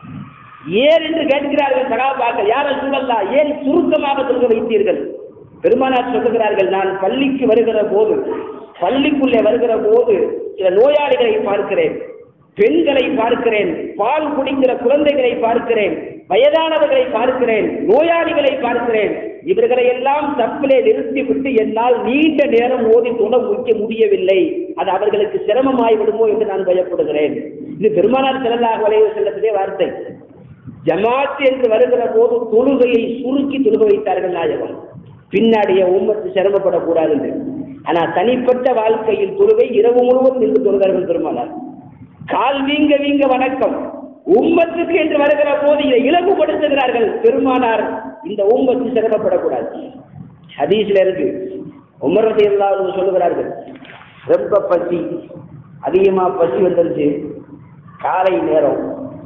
ஏன் என்று கேட்கிறார்கள் சகாபாக்கள் யார சூழல்லா ஏன் சுருக்கமாக தொழுக வைத்தீர்கள் பெருமானார் சொல்லுகிறார்கள் நான் பள்ளிக்கு வருகிற போது பள்ளிக்குள்ளே வருகிற போது சில நோயாளிகளை பார்க்கிறேன் பெண்களை பார்க்கிறேன் பால் குடிக்கிற குழந்தைகளை பார்க்கிறேன் வயதானவர்களை பார்க்கிறேன் நோயாளிகளை பார்க்கிறேன் இவர்களை எல்லாம் தப்பிலே நிறுத்திவிட்டு என்னால் நீண்ட நேரம் ஓதி தொட முடிக்க முடியவில்லை அது அவர்களுக்கு சிரமமாய் விடுமோ என்று நான் பயப்படுகிறேன் இது பெருமானார் செல்லலாக வளைவு செல்லத்திலே வார்த்தை ஜமாத் என்று வருகிற போது தொழுகையை சுருக்கி தொழுக வைத்தார்கள் நாயகம் பின்னாடிய உம்மத்து சிரமப்படக்கூடாது என்று ஆனால் தனிப்பட்ட வாழ்க்கையில் தொழுகை இரவு முழுவதும் நின்று தொழுகிறார்கள் பெருமானார் கால் வீங்க வீங்க வணக்கம் உம்மத்துக்கு என்று வருகிற போது இதை இலகுபடுத்துகிறார்கள் பெருமானார் இந்த உம்மத்து சிரமப்படக்கூடாது ஹதீஸ்ல இருக்கு உமர் ரதி எல்லாரும் சொல்லுகிறார்கள் ரொம்ப பசி அதிகமா பசி வந்துருச்சு காலை நேரம்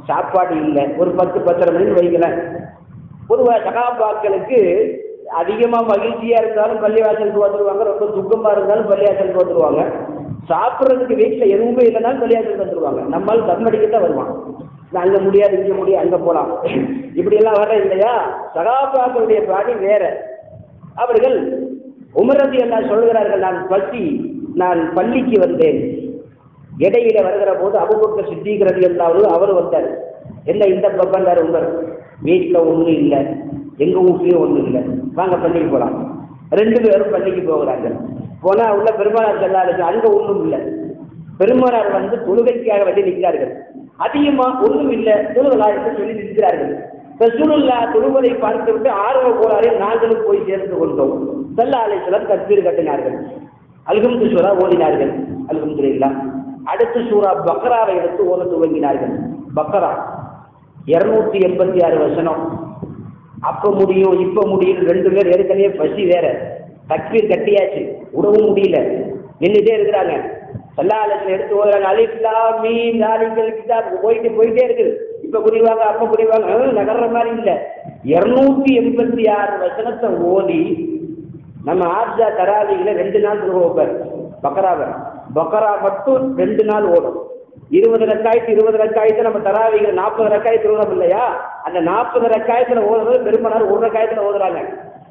சாப்பாடு இல்லை ஒரு பத்து பத்தரை மணிக்கு வைங்களேன் பொதுவாக சகாபாக்களுக்கு அதிகமாக மகிழ்ச்சியாக இருந்தாலும் பள்ளிவாசலுக்கு வந்துடுவாங்க ரொம்ப துக்கமாக இருந்தாலும் பள்ளிவாசலுக்கு வந்துடுவாங்க சாப்பிட்றதுக்கு வீட்டில் எதுவுமே இல்லைனாலும் பள்ளிவாசலுக்கு வந்துடுவாங்க நம்மால் தம் அடிக்க தான் வருவான் நான் அங்கே முடியாது இங்கே முடியாது அங்கே போகலாம் இப்படியெல்லாம் வர இல்லையா சகாபாக்களுடைய பாடி வேற அவர்கள் உமரதி எல்லாம் சொல்கிறார்கள் நான் பசி நான் பள்ளிக்கு வந்தேன் இடையில வருகிற போது அபுபக்கர் சித்திக்கிறது எல்லாரும் அவர் வந்தார் என்ன இந்த பக்கம் உமர் வீட்டில் ஒன்றும் இல்லை எங்க வீட்லயும் ஒன்றும் இல்லை வாங்க பள்ளிக்கு போகலாம் ரெண்டு பேரும் பள்ளிக்கு போகிறாங்க போனா உள்ள பெருமானார் செல்லாருக்கு அங்க ஒன்றும் இல்லை பெருமானார் வந்து தொழுகைக்காக வந்து நிற்கிறார்கள் அதிகமா ஒன்றும் இல்லை தொழுகலா என்று சொல்லி நிற்கிறார்கள் ரசூலுல்லா தொழுவதை பார்த்துவிட்டு ஆர்வ கோளாறில் நாங்களும் போய் சேர்ந்து கொண்டோம் சல்லா அலிஸ்லாம் தக்பீர் கட்டினார்கள் அல்ஹம்து சூரா ஓதினார்கள் அல்ஹம்துலில்லா அடுத்து சூரா பக்ராவை எடுத்து ஓத துவங்கினார்கள் பக்ரா இருநூத்தி எண்பத்தி ஆறு வசனம் அப்ப முடியும் இப்ப முடியும் ரெண்டு பேர் ஏற்கனவே பசி வேற தக்பீர் கட்டியாச்சு விடவும் முடியல நின்றுட்டே இருக்கிறாங்க சல்லாலத்தில் எடுத்து ஓதுறாங்க அலிஃப்லா மீன் நாளிகள் கிதாப் போயிட்டு போயிட்டே இருக்குது இப்ப புரிவாங்க அப்ப புரிவாங்க அஹ், நகர்ற மாதிரி இல்ல இருநூத்தி எண்பத்தி ஆறு வசனத்தை ஓதி நம்ம ஆர்ஜா தராவிகளை ரெண்டு நாள் திருவோப்பர் பக்கராவை பக்கரா மட்டும் ரெண்டு நாள் ஓடும் இருபது ரக்காயத்து இருபது ரக்காயத்து நம்ம தராவிகள் நாற்பது ரக்காயத்து ஓதுறோம் இல்லையா அந்த நாற்பது ரக்காயத்துல ஓதுறது பெருமனார் ஒரு ரக்காயத்துல ஓதுறாங்க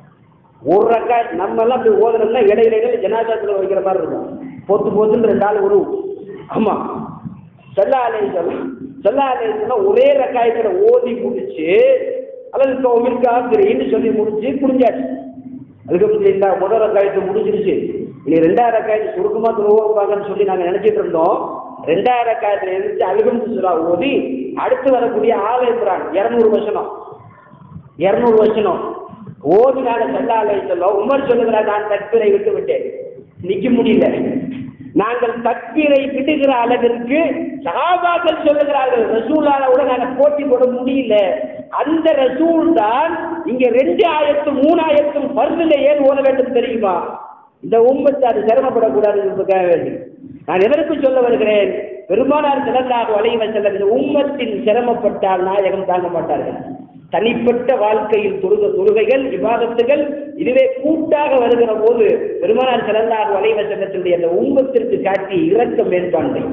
ஒரு ரக்காய் நம்ம எல்லாம் இப்படி ஓதுறோம்னா இடையில இடையில ஜனாதாரத்தில் வைக்கிற மாதிரி இருக்கும் பொத்து பொத்துன்னு ரெண்டு ஆள் உருவு ஆமா செல்லா அலேசம் செல்லா அலேசம் ஒரே ரக்காயத்துல ஓதி முடிச்சு அல்லது கௌமிற்கு ஆசிரியன்னு சொல்லி முடிச்சு புரிஞ்சாச்சு அதுக்கு இல்லை முதல் ரக்காயத்தை முடிஞ்சிருச்சு இனி ரெண்டாயிரம் ரக்காயத்து சுருக்கமாக துருவாங்கன்னு சொல்லி நாங்கள் நினைச்சிட்டு இருந்தோம் ரெண்டாயிரம் ரக்காயத்துல இருந்துச்சு அழுகும் சுறா ஓதி அடுத்து வரக்கூடிய ஆலை புரான் இரநூறு வசனம் இருநூறு வசனம் ஓதினால செல்லாலை சொல்ல உமர் சொல்லுகிறார் நான் தக்பீரை விட்டு விட்டேன் நிக்க முடியல நாங்கள் தக்பீரை விடுகிற அளவிற்கு சகாபாக்கள் சொல்லுகிறார்கள் ரசூலாவோட நாங்கள் போட்டி போட முடியல அந்த ரசூல் தான் இங்க ரெண்டு ஆயிரத்தும் மூணாயிரத்தும் பருவில் ஏன் ஓத வேண்டும் தெரியுமா இந்த உம்மத்து அது சிரமப்படக்கூடாது என்பதற்காக வேண்டி நான் எதற்கு சொல்ல வருகிறேன் பெருமானார் சிறந்தாக வளைவ செல்ல இந்த உம்மத்தின் சிரமப்பட்டால் நாயகம் தாங்க மாட்டார்கள் தனிப்பட்ட வாழ்க்கையில் தொழுக தொழுகைகள் விவாதத்துகள் இதுவே கூட்டாக வருகிற போது பெருமானார் சிறந்தாக வளைவ செல்லத்தினுடைய அந்த உம்மத்திற்கு காட்டி இறக்க மேற்பான்மை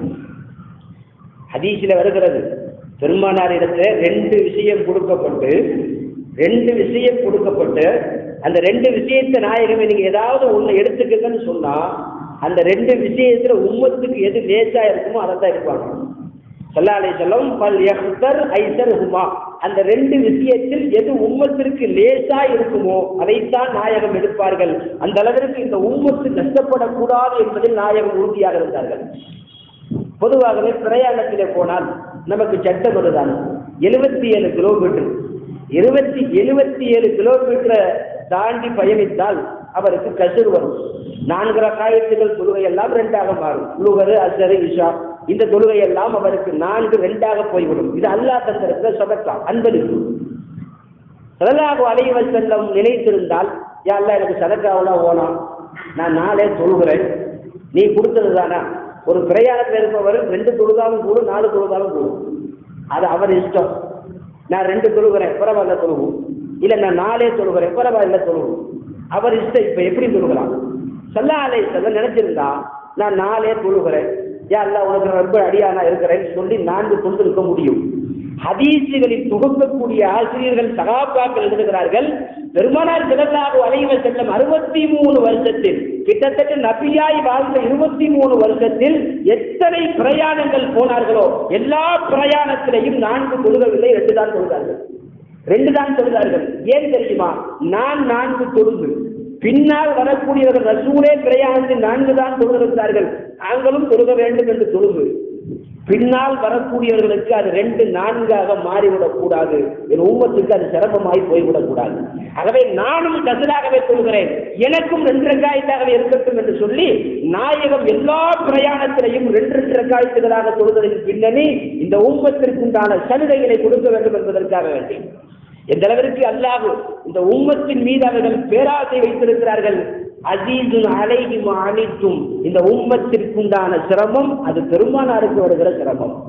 ஹதீஸில் வருகிறது பெருமானார் இடத்துல ரெண்டு விஷயம் கொடுக்கப்பட்டு ரெண்டு விஷயம் கொடுக்கப்பட்டு அந்த ரெண்டு விஷயத்தை நாயகமே நீங்க ஏதாவது ஒண்ணு எடுத்துக்கங்கன்னு சொன்னா அந்த ரெண்டு விஷயத்துல உம்மத்துக்கு எது லேசா இருக்குமோ அதை தான் இருப்பாங்க சல்லாலை செல்லம் பல் யஹ்தர் ஐசர் ஹுமா அந்த ரெண்டு விஷயத்தில் எது உம்மத்திற்கு லேசா இருக்குமோ அதைத்தான் நாயகம் எடுப்பார்கள் அந்த அளவிற்கு இந்த உம்மத்து நஷ்டப்படக்கூடாது என்பதில் நாயகம் உறுதியாக இருந்தார்கள் பொதுவாகவே பிரயாணத்திலே போனால் நமக்கு சட்டம் வருதான் எழுபத்தி ஏழு கிலோமீட்டர் இருபத்தி எழுபத்தி ஏழு கிலோமீட்டரை தாண்டி பயணித்தால் அவருக்கு கசுறு வரும் நான்கு ரகாயத்துகள் தொழுகை எல்லாம் ரெண்டாக மாறும் லுகரு அசரு இஷா இந்த தொழுகை எல்லாம் அவருக்கு நான்கு ரெண்டாக போய்விடும் இது அல்லாஹ் தந்திருக்கிற சதக்கா அன்பளிப்பு சதலாக அலைவ செல்லம் நினைத்திருந்தால் யாரெல்லாம் எனக்கு சதக்காவெல்லாம் ஓலாம் நான் நாளே தொழுகிறேன் நீ கொடுத்தது தானா ஒரு பிரயாணத்தில் இருப்பவர் ரெண்டு தொழுதாலும் கூடும் நாலு தொழுதாலும் கூடும் அது அவர் இஷ்டம் நான் ரெண்டு தொழுகிறேன் பரவாயில்ல தொழுவோம் இல்லை நான் நாளே தொழுகிறேன் பரவாயில்ல தொழுவோம் அவர் இஷ்டம் இப்போ எப்படி தொழுகிறான் சல்லா அலை செல்ல நினைச்சிருந்தா நான் நாளே தொழுகிறேன் யா அல்லா உனக்கு நான் ரொம்ப அடியானா இருக்கிறேன்னு சொல்லி நான்கு தொண்டிருக்க முடியும் ஹதீசுகளில் தொகுக்கக்கூடிய ஆசிரியர்கள் சகாபாக்கள் எழுதுகிறார்கள் பெருமானார் சிறந்தாக அலைவ செல்லும் அறுபத்தி மூணு வருஷத்தில் கிட்டத்தட்ட நபியாய் வாழ்ந்த இருபத்தி மூணு வருஷத்தில் எத்தனை பிரயாணங்கள் போனார்களோ எல்லா பிரயாணத்திலையும் நான்கு தொழுகவில்லை ரெண்டு தான் தொழுதார்கள் ரெண்டு தான் தொழுதார்கள் ஏன் தெரியுமா நான் நான்கு தொழுது பின்னால் வரக்கூடியவர்கள் ரசூலே பிரயாணத்தில் நான்கு தான் தொழுகிறார்கள் நாங்களும் தொழுக வேண்டும் என்று தொழுது பின்னால் வரக்கூடியவர்களுக்கு அது ரெண்டு நான்காக மாறிவிடக் கூடாது என் உம்மத்துக்கு அது சிரமமாய் போய்விடக் கூடாது ஆகவே நானும் கசலாகவே சொல்கிறேன் எனக்கும் ரெண்டு ரக்காயத்தாகவே இருக்கட்டும் என்று சொல்லி நாயகம் எல்லா பிரயாணத்திலையும் ரெண்டு ரெண்டு ரக்காயத்துகளாக தொழுவதற்கு பின்னணி இந்த உம்மத்திற்குண்டான சலுகைகளை கொடுக்க வேண்டும் என்பதற்காக வேண்டி எந்த அளவிற்கு அல்லாஹ் இந்த உம்மத்தின் மீது அவர்கள் பேராசை வைத்திருக்கிறார்கள் அசீசுன் அலைஹிம் அனைத்தும் இந்த உம்மத்திற்குண்டான சிரமம் அது பெருமானாருக்கு வருகிற சிரமம்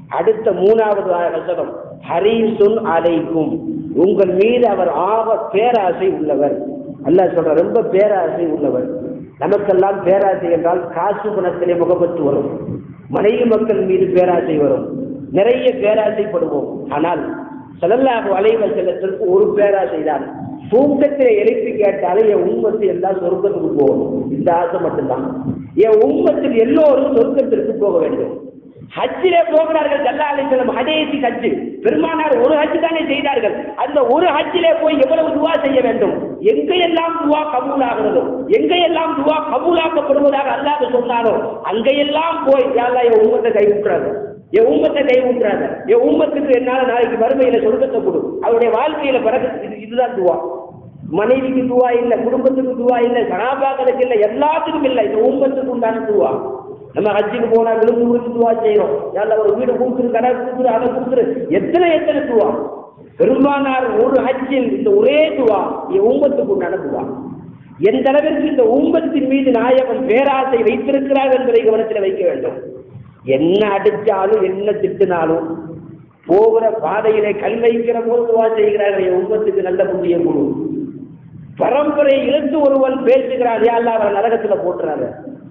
அடுத்த மூணாவது வசனம் ஹரீசுன் அலைக்கும் உங்கள் மீது அவர் ஆக பேராசை உள்ளவர் அல்லாஹ் சொல்ற ரொம்ப பேராசை உள்ளவர் நமக்கெல்லாம் பேராசை என்றால் காசு குணத்திலே முகப்பட்டு வரும் மனைவி மக்கள் மீது பேராசை வரும் நிறைய பேராசைப்படுவோம் ஆனால் செல்லல்லாக அலைவ செல்லத்திற்கு ஒரு பேராசை தான் தூக்கத்திலே எழுப்பி கேட்டாலே என் உண்மத்து எல்லாம் சொர்க்கத்துக்கு போகணும் இந்த ஆசை மட்டும்தான் என் உண்மத்தில் எல்லோரும் சொர்க்கத்திற்கு போக வேண்டும் ஹஜ்ஜிலே போகிறார்கள் ஜல்லாலை செல்லும் ஹதேசி ஹஜ்ஜு பெருமானார் ஒரு ஹஜ்ஜு தானே செய்தார்கள் அந்த ஒரு ஹஜ்ஜிலே போய் எவ்வளவு துவா செய்ய வேண்டும் எங்கெல்லாம் துவா கபூலாகிறதோ எங்கெல்லாம் துவா கபூலாக்கப்படுவதாக அல்லாஹ் சொன்னாரோ அங்கெல்லாம் போய் யாரா என் உம்மத்தை கை விட்டுறாங்க என் உம்மத்தை கை விட்டுறாங்க என் உம்மத்துக்கு என்னால நாளைக்கு மறுமையில சொர்க்கத்தை கொடு அவருடைய வாழ்க்கையில பிறகு இது இதுதான் துவா மனைவிக்கு துவா இல்லை குடும்பத்துக்கு துவா இல்லை சனாபாக்களுக்கு இல்லை எல்லாத்துக்கும் இல்லை இந்த உம்மத்துக்கு உண்டான துவா நம்ம ஹஜ்ஜுக்கு போனா விழுந்து விழுந்து துவா செய்யறோம் யாரில் ஒரு வீடு கொடுத்துரு கடை கொடுத்துரு அதை கொடுத்துரு எத்தனை எத்தனை துவா பெரும்பாலார் ஒரு ஹஜ்ஜில் இந்த ஒரே துவா என் உம்மத்துக்கு உண்டான துவா எந்த அளவிற்கு இந்த உம்மத்தின் மீது நாயகன் பேராசை வைத்திருக்கிறார் என்பதை கவனத்தில் வைக்க வேண்டும் என்ன அடிச்சாலும் என்ன திட்டினாலும் போகிற பாதையிலே கல் வைக்கிற போது துவா செய்கிறார்கள் என் உம்மத்துக்கு நல்ல புண்ணிய குழு பரம்பரை இழுத்து ஒருவன் பேசுகிறார் யாழ்லா அவரை நரகத்துல போட்டுறாரு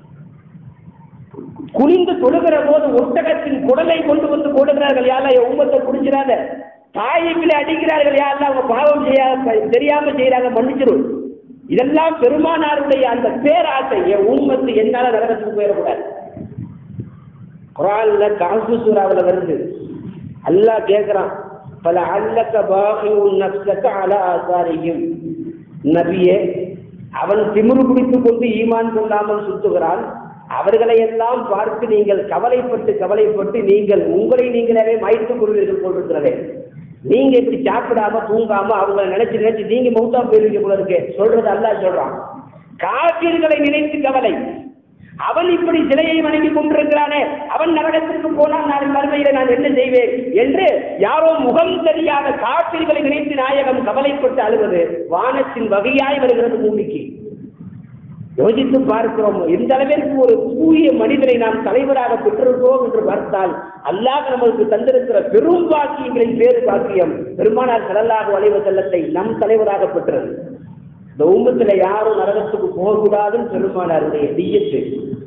குனிந்து தொழுகிற போது ஒட்டகத்தின் குடலை கொண்டு வந்து போடுகிறார்கள் யாழ்லா என் உம்மத்தை புடிச்சிடாத தாயங்களை அடிக்கிறார்கள் யாழ்லா அவங்க பாவம் செய்ய தெரியாம செய்யறாங்க மன்னிச்சிரும் இதெல்லாம் பெருமானாருடைய அந்த பேராசை என் உம்மத்து என்னால நரகத்துக்கு போயிடக்கூடாது குரான்ல காசு சூறாவில் வருது அல்லாஹ் கேட்கிறான் பல அல்லக்க பாகியும் நப்சக்க அல ஆசாரியும் நபியே அவன் திமிரு பிடித்துக் கொண்டு ஈமான் கொள்ளாமல் சுத்துகிறான் அவர்களை எல்லாம் பார்த்து நீங்கள் கவலைப்பட்டு கவலைப்பட்டு நீங்கள் உங்களை நீங்களே மாய்த்துக் கொள்வீர்கள் போட்டிருக்கிறதே நீங்க இப்படி சாப்பிடாம தூங்காம அவங்கள நினைச்சு நினைச்சு நீங்க மௌத்தா போயிருவீங்க போல இருக்கு சொல்றது அல்லாஹ் சொல்றான் காப்பீர்களை நினைத்து கவலை அவன் இப்படி சிலையை வணங்கி கொண்டிருக்கிறானே அவன் நரகத்திற்கு போனால் நான் மறுமையில நான் என்ன செய்வேன் என்று யாரோ முகம் தெரியாத காப்பீர்களை நினைத்து நாயகம் கவலைப்பட்டு அழுவது வானத்தின் வகையாய் வருகிறது பூமிக்கு யோசித்து பார்க்கிறோம் எந்த அளவிற்கு ஒரு தூய மனிதரை நாம் தலைவராக பெற்றிருக்கோம் என்று பார்த்தால் அல்லாஹ் நமக்கு தந்திருக்கிற பெரும் பாக்கியங்களின் பேரு பாக்கியம் பெருமானார் செல்லல்லாக வளைவ செல்லத்தை நம் தலைவராக பெற்றது இந்த உம்மத்துல யாரும் நரகத்துக்கு போகக்கூடாதுன்னு பெருமானாருடைய நீயத்து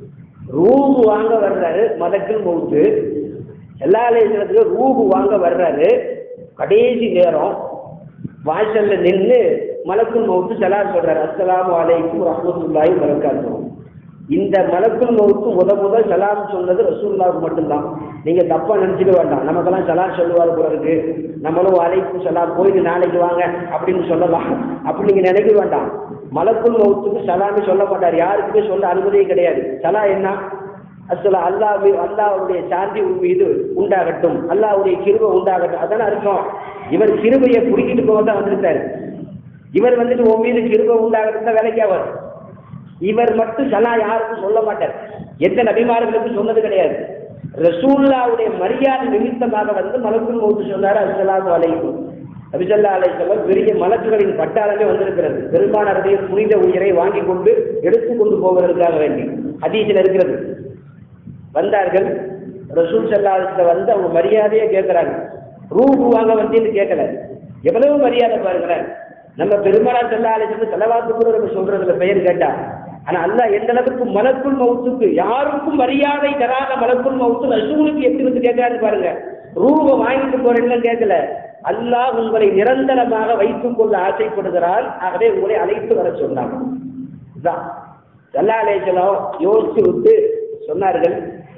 ரூபு வாங்க வர்றாரு மதக்கில் மௌத்து எல்லா இடத்துக்கு ரூபு வாங்க வர்றாரு கடைசி நேரம் வாசல்ல நின்று மலக்குள் மௌத்து சலார் சொல்றாரு அஸ்ஸலாமு அலைக்கும் ரஹ்மத்துல்லாஹி வரகாத்துஹு இந்த மலக்குள் மௌத்து முத முதல் சலாம் சொன்னது ரசூல்லாவுக்கு மட்டும்தான் நீங்க தப்பா நினைச்சுக்க வேண்டாம் நமக்கெல்லாம் சலாம் சொல்லுவார் போல இருக்கு நம்மளும் அலைக்கும் சலாம் போயிட்டு நாளைக்கு வாங்க அப்படின்னு சொல்லலாம் அப்படி நீங்க நினைக்க வேண்டாம் மலக்குள் மௌத்துக்கு சலாமி சொல்ல மாட்டார் யாருக்குமே சொல்ல அனுமதியே கிடையாது சலா என்ன அஸ்ஸலா அல்லாஹ் அல்லாஹ்வுடைய சாந்தி உன் மீது உண்டாகட்டும் அல்லாஹ்வுடைய கிருபை உண்டாகட்டும் அதான அர்த்தம் இவர் கிருபையை குடிக்கிட்டு போக தான் வந்திருக்காரு இவர் வந்துட்டு உன் மீது கிருபை உண்டாகட்டும் தான் வேலைக்கு ஆவார் இவர் மட்டும் சலா யாருக்கும் சொல்ல மாட்டார் எந்த நபிமார்களுக்கும் சொன்னது கிடையாது ரசூல்லாவுடைய மரியாதை நிமித்தமாக வந்து மலக்குள் மௌத்து சொன்னார் அஸ்ஸலாமு அலைக்கும் நபிசல்லா அலை செல்லம் பெரிய மலக்குகளின் பட்டாளமே வந்திருக்கிறது பெருமானருடைய புனித உயிரை வாங்கி கொண்டு எடுத்து கொண்டு போவதற்காக வேண்டி ஹதீஸில் இருக்கிறது வந்தார்கள் ரசூல் சல்லாஹத்தை வந்து அவங்க மரியாதையை கேட்குறாங்க ரூபு வாங்க வந்தேன்னு கேட்கல எவ்வளவு மரியாதை பாருங்களேன் நம்ம பெருமாள் செல்லா அழைச்சிட்டு செலவாத்து கூட நம்ம சொல்றதுல பெயர் கேட்டா ஆனா அல்லாஹ் எந்த அளவுக்கு மலக்குள் மவுத்துக்கு யாருக்கும் மரியாதை தராத மலக்குள் மவுத்து ரசூலுக்கு எப்படி வந்து கேட்கறாரு பாருங்க ரூப வாங்கிட்டு போறேன்னு கேட்கல அல்லாஹ் உங்களை நிரந்தரமாக வைத்துக் கொள்ள ஆசைப்படுகிறார் ஆகவே உங்களை அழைத்து வர சொன்னாங்க இதுதான் சல்லா அலேசலம் யோசிச்சு விட்டு சொன்னார்கள்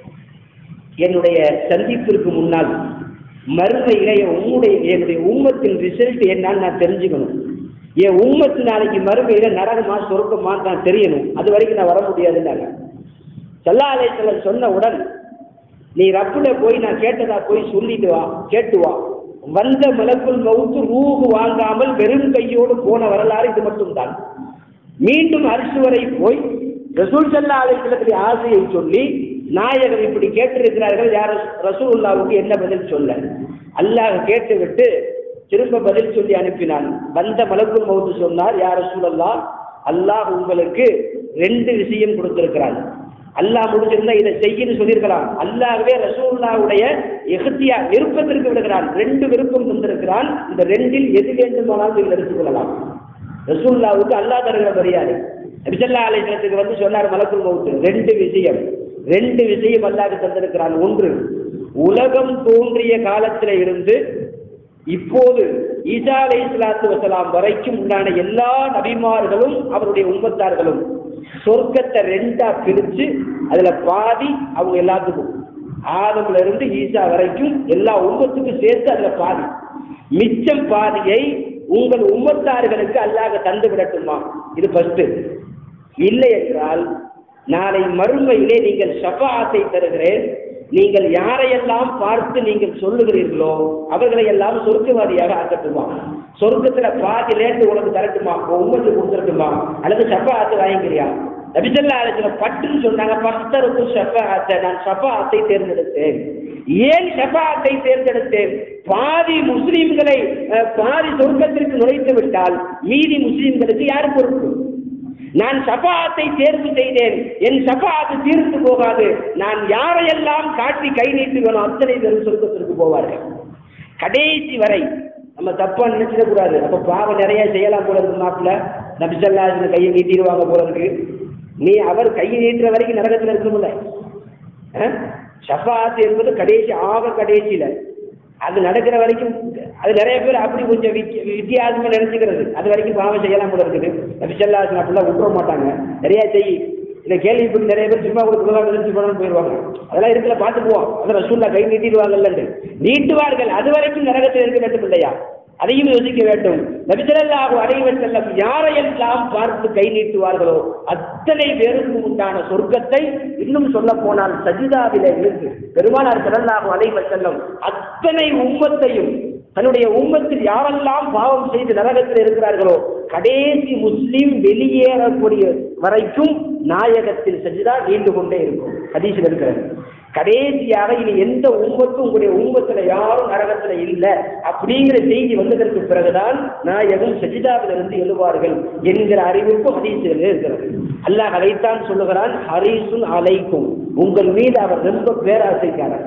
என்னுடைய சந்திப்பிற்கு முன்னால் மறுமையில என் உம்முடைய என்னுடைய உம்மத்தின் ரிசல்ட் என்னன்னு நான் தெரிஞ்சுக்கணும் என் உம்மத்து நாளைக்கு மறுமையில நரகமா சொருக்கமா நான் தெரியணும் அது வரைக்கும் நான் வர முடியாதுன்னாங்க சல்லா அலேசலம் சொன்ன உடன் நீ ரப்புல போய் நான் கேட்டதா போய் சொல்லிட்டு வா கேட்டு வா வந்த மலக்குள் மவுத்து ரூகு வாங்காமல் வெறும் கையோடு போன வரலாறு இது மட்டும்தான் மீண்டும் அரிசி வரை போய் ரசூல் சல்லா அலைக்கலத்துடைய ஆசையை சொல்லி நாயகர் இப்படி கேட்டிருக்கிறார்கள் யார் ரசூலுல்லாவுக்கு என்ன பதில் சொல்ல அல்லாஹ் கேட்டுவிட்டு திரும்ப பதில் சொல்லி அனுப்பினான் வந்த மலக்குள் மவுத்து சொன்னார் யார் ரசூலல்லா அல்லாஹ் உங்களுக்கு ரெண்டு விஷயம் கொடுத்திருக்கிறான் அல்லாஹ் முடிஞ்சிருந்தா இதை செய்யன்னு சொல்லியிருக்கலாம் அல்லாஹ்வே ரசூல்லாவுடைய எகத்தியா விருப்பத்திற்கு விடுகிறான் ரெண்டு விருப்பம் தந்திருக்கிறான் இந்த ரெண்டில் எது வேண்டுமானாலும் நீங்கள் எடுத்துக்கொள்ளலாம் ரசூல்லாவுக்கு அல்லாஹ் தருகிற மரியாதை நபிசல்லா அலிஸ்லத்துக்கு வந்து சொன்னார் மலக்குள் மவுத்து ரெண்டு விஷயம் ரெண்டு விஷயம் அல்லாஹ் தந்திருக்கிறான் ஒன்று உலகம் தோன்றிய காலத்தில் இருந்து இப்போது ஈசா அலை இஸ்லாத்து வசலாம் வரைக்கும் உண்டான எல்லா நபிமார்களும் அவருடைய உம்மத்தார்களும் சொர்க்கத்தை ரெண்டா பிரிச்சு அதுல பாதி அவங்க எல்லாத்துக்கும் ஆதம்ல இருந்து ஈசா வரைக்கும் எல்லா உம்மத்துக்கும் சேர்த்து அதுல பாதி மிச்சம் பாதியை உங்கள் உம்மத்தார்களுக்கு அல்லாஹ் தந்து விடட்டுமா இது ஃபர்ஸ்ட் இல்லை என்றால் நாளை மறுமையிலே நீங்கள் ஷஃபாத்தை தருகிறேன் நீங்கள் யாரையெல்லாம் பார்த்து நீங்கள் சொல்லுகிறீர்களோ அவர்களை எல்லாம் சொர்க்கவாதியாக ஆக்கட்டுமா சொர்க்கத்துல பாதி லேண்டு உனக்கு தரட்டுமா உம்மத்து கொடுத்துருட்டுமா அல்லது ஷஃபாத்தை வாங்கிக்கிறியா நபிசல்லா அலிஸ்ல பட்டுன்னு சொன்னாங்க பக்தருக்கு ஷஃபாத்தை நான் ஷஃபாத்தை தேர்ந்தெடுத்தேன் ஏன் ஷஃபாத்தை தேர்ந்தெடுத்தேன் பாதி முஸ்லீம்களை அஹ், பாதி சொர்க்கத்திற்கு நுழைத்து விட்டால் மீதி முஸ்லீம்களுக்கு யார் பொறுப்பு நான் சபாத்தை தேர்வு செய்தேன் என் சபாத்து தீர்ந்து போகாது நான் யாரையெல்லாம் காட்டி கை நீட்டுவேனோ அத்தனை பேரும் சொர்க்கத்திற்கு போவார்கள் கடைசி வரை நம்ம தப்பா நினைச்சிடக்கூடாது அப்ப பாவம் நிறைய செய்யலாம் போல இருக்கு மாப்பிள்ள நபிசல்லா கையை நீட்டிடுவாங்க போல இருக்கு நீ அவர் கையை நீட்டுற வரைக்கும் நரகத்தில் இருக்கணும்ல ஷஃபாத் என்பது கடைசி ஆக கடைசியில அது நடக்கிற வரைக்கும் அது நிறைய பேர் அப்படி கொஞ்சம் வித்தி- வித்தியாசமா நினைச்சுக்கிறது அது வரைக்கும் பாவம் செய்யலாம் போல இருக்குது நபிசல்லாசன் அப்படிலாம் விட்டுற மாட்டாங்க நிறைய செய் இதை கேள்விப்பட்டு நிறைய பேர் சும்மா கூட புகழாக நினைச்சு போனாலும் போயிடுவாங்க அதெல்லாம் இருக்குல்ல பார்த்துக்குவோம் அதை ரசூல்லா கை நீட்டிடுவாங்கல்ல நீட்டுவார்கள் அது வரைக்கும் நரகத்தில் இருக்க வேண்டும் இல்லையா அதையும் யோசிக்க வேண்டும் நபிசல்லாஹு அலைவர் செல்லம் யாரையெல்லாம் பார்த்து கை நீட்டுவார்களோ அத்தனை பேருக்கு உண்டான சொர்க்கத்தை இன்னும் சொல்ல போனால் சஜிதாவில இருந்து பெருமானார் செல்லல்லாஹு அலைவர் செல்லம் அத்தனை உம்மத்தையும் தன்னுடைய உம்மத்தில் யாரெல்லாம் பாவம் செய்து நரகத்தில் இருக்கிறார்களோ கடைசி முஸ்லீம் வெளியேறக்கூடிய வரைக்கும் நாயகத்தில் சஜிதா நீண்டு கொண்டே இருக்கும் ஹதீஸில் இருக்கிறது கடைசியாக இனி எந்த உம்மத்தும் உங்களுடைய உம்மத்துல யாரும் நரகத்துல இல்லை அப்படிங்கிற செய்தி வந்ததற்கு பிறகுதான் நாயகம் சஜிதாவிலிருந்து எழுவார்கள் என்கிற அறிவிப்பு ஹதீஸில் இருக்கிறது அல்லாஹ் அதைத்தான் சொல்லுகிறான் ஹரீசுன் அலைக்கும் உங்கள் மீது அவர் ரொம்ப பேராசைக்காரர்